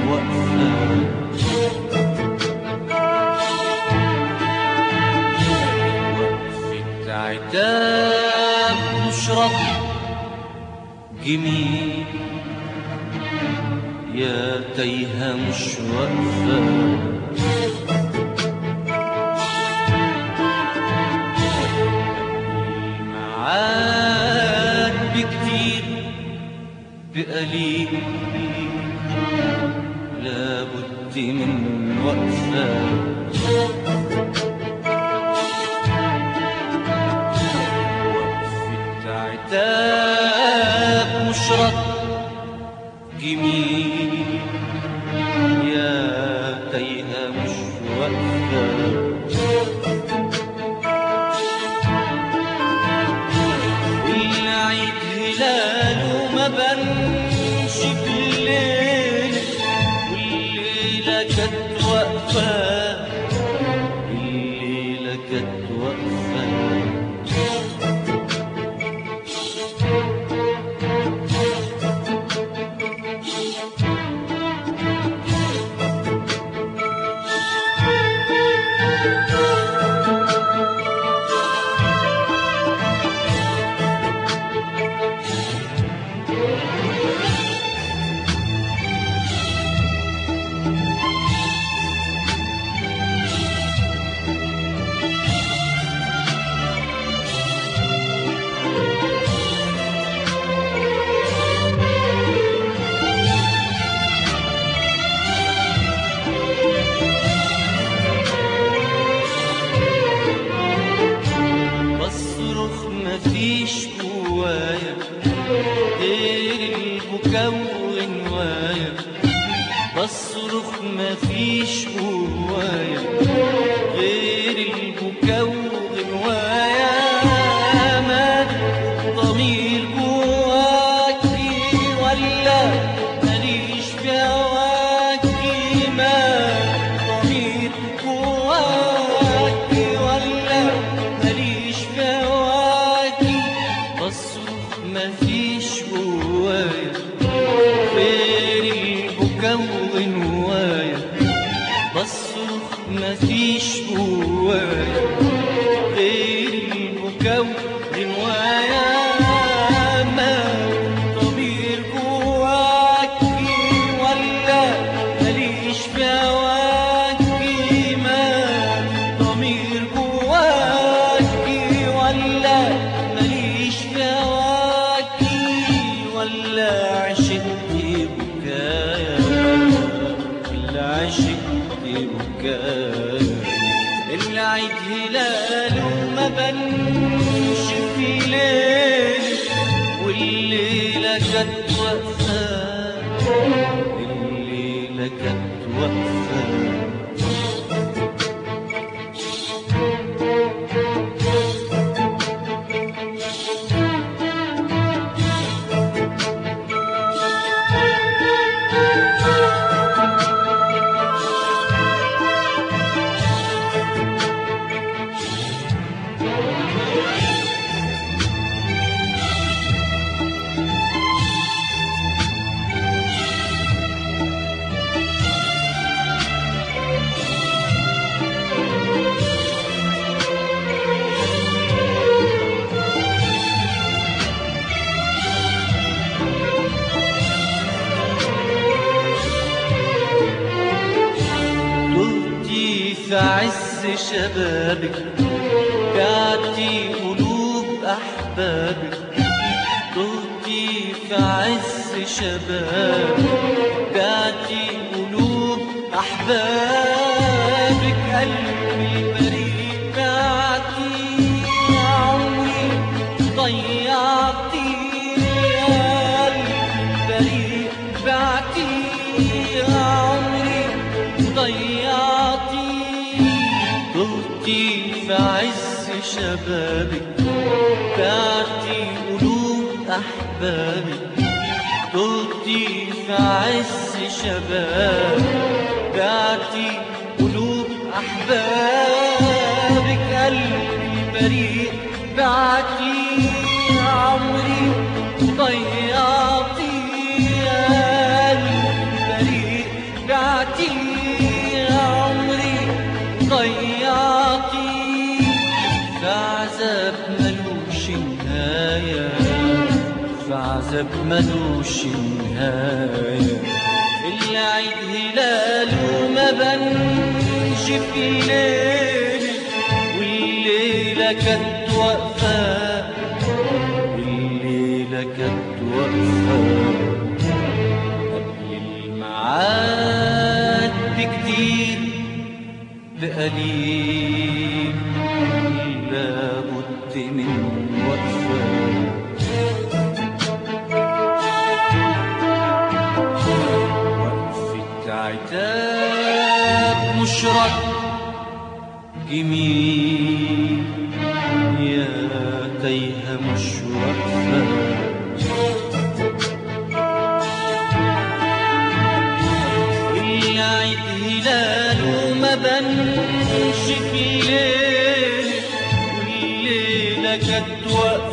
وقفة وقفة عتاب تشرب جميل يا تايهة مش واقفة معاك بكتير بقليل لابد من وقفة وقفة عتاب مشرق جميل يا تايهة مش واقفة العيد هلاله ما بنش بالليل والليلة كانت واقفة الليلة كانت واقفة بصرخ مفيش جوايا غير البكا وغنوايا بصرخ مفيش جوايا غير البكا وغنوايا ما ضمير جواكي ولا ماليش في هواكي ما ضمير جواكي ولا ماليش في هواكي بصرخ مفيش جوايا غير البكا وغنوايا بصرخ مفيش جوايا غير البكا وغنوايا ما ضمير جواكي ولا ماليش في هواكي ما ضمير جواكي ولا ماليش في هواكي ولا عشقت بكايا ولا عشقت بكايا العيد هلاله ما بنش في ليل والليلة كانت واقفة الليلة كانت واقفة تهتي في عز شبابك بعتي قلوب أحبابك تهتي في عز شبابك بعتي قلوب أحبابك قلبي بريء بعتي عمري ضيعتي قلبي بريء بعتي عمري ضيعتي تهتي في عز شبابك بعتي قلوب أحبابك تهتي في عز شبابك بعتي قلوب أحبابك قلبي بريء بعتي عمري ضيعتي قلبي بريء بعتي عمري ضيعتي في عذاب ملوش نهاية في عذاب ملوش نهاية العيد هلاله ما بنش في الليل والليلة كانت واقفة الليلة كانت واقفة قبل الميعاد بكتير بقليل لابد من وقفة وقفة عتاب مشرق جميل يا تايهة مش واقفة العيد هلاله ما بنش في الليل والليلة كانت واقفة